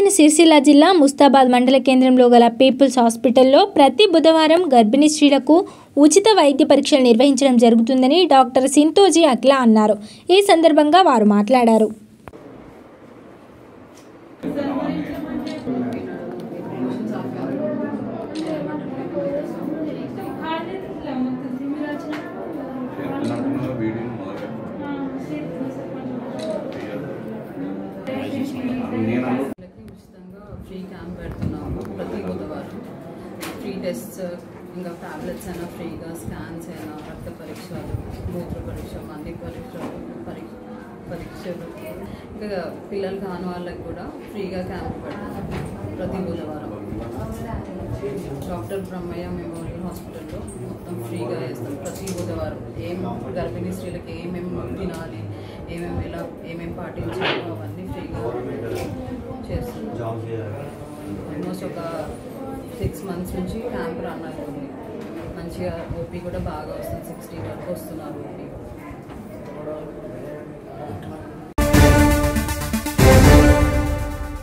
రాజన్న సిరిసిల్ల జిల్లా ముస్తాబాద్ మండల కేంద్రంలో గల పీపుల్స్ హాస్పిటల్లో ప్రతి బుధవారం గర్భిణీ స్త్రీలకు ఉచిత వైద్య పరీక్షలు నిర్వహించడం జరుగుతుందని డాక్టర్ సింతోజీ అఖ్లా అన్నారు ఈ సందర్భంగా వారు మాట్లాడారు ఎట్లా వీడియో నేను వాళ్ళకి ఉచితంగా ఫ్రీ క్యాంప్ పెడుతున్నాము ప్రతి బుధవారం ఫ్రీ టెస్ట్ ఇంకా టాబ్లెట్స్ అయినా ఫ్రీగా స్కాన్స్ అయినా రక్త పరీక్షలు మూత్ర పరీక్ష మంది పరీక్షలు పరీక్ష పరీక్షలు ఇంకా పిల్లలు కాని వాళ్ళకి కూడా ఫ్రీగా క్యాంప్ పెడతాము ప్రతి బుధవారం డాక్టర్ బ్రహ్మయ్య మెమోరియల్ హాస్పిటల్లో మొత్తం ఫ్రీగా వేస్తాం ప్రతి బుధవారం ఏం గర్భిణీ స్త్రీలకు ఏమేమి తినాలి ఏమేమి ఎలా ఏమేమి పాటించాలి అవన్నీ ఫ్రీగా చేస్తున్నాం ఆల్మోస్ట్ ఒక సిక్స్ మంత్స్ నుంచి క్యాంప్ రన్ అవుతుంది మంచిగా ఓపీ కూడా బాగా వస్తుంది సిక్స్టీ వరకు వస్తున్నారు ఓపీ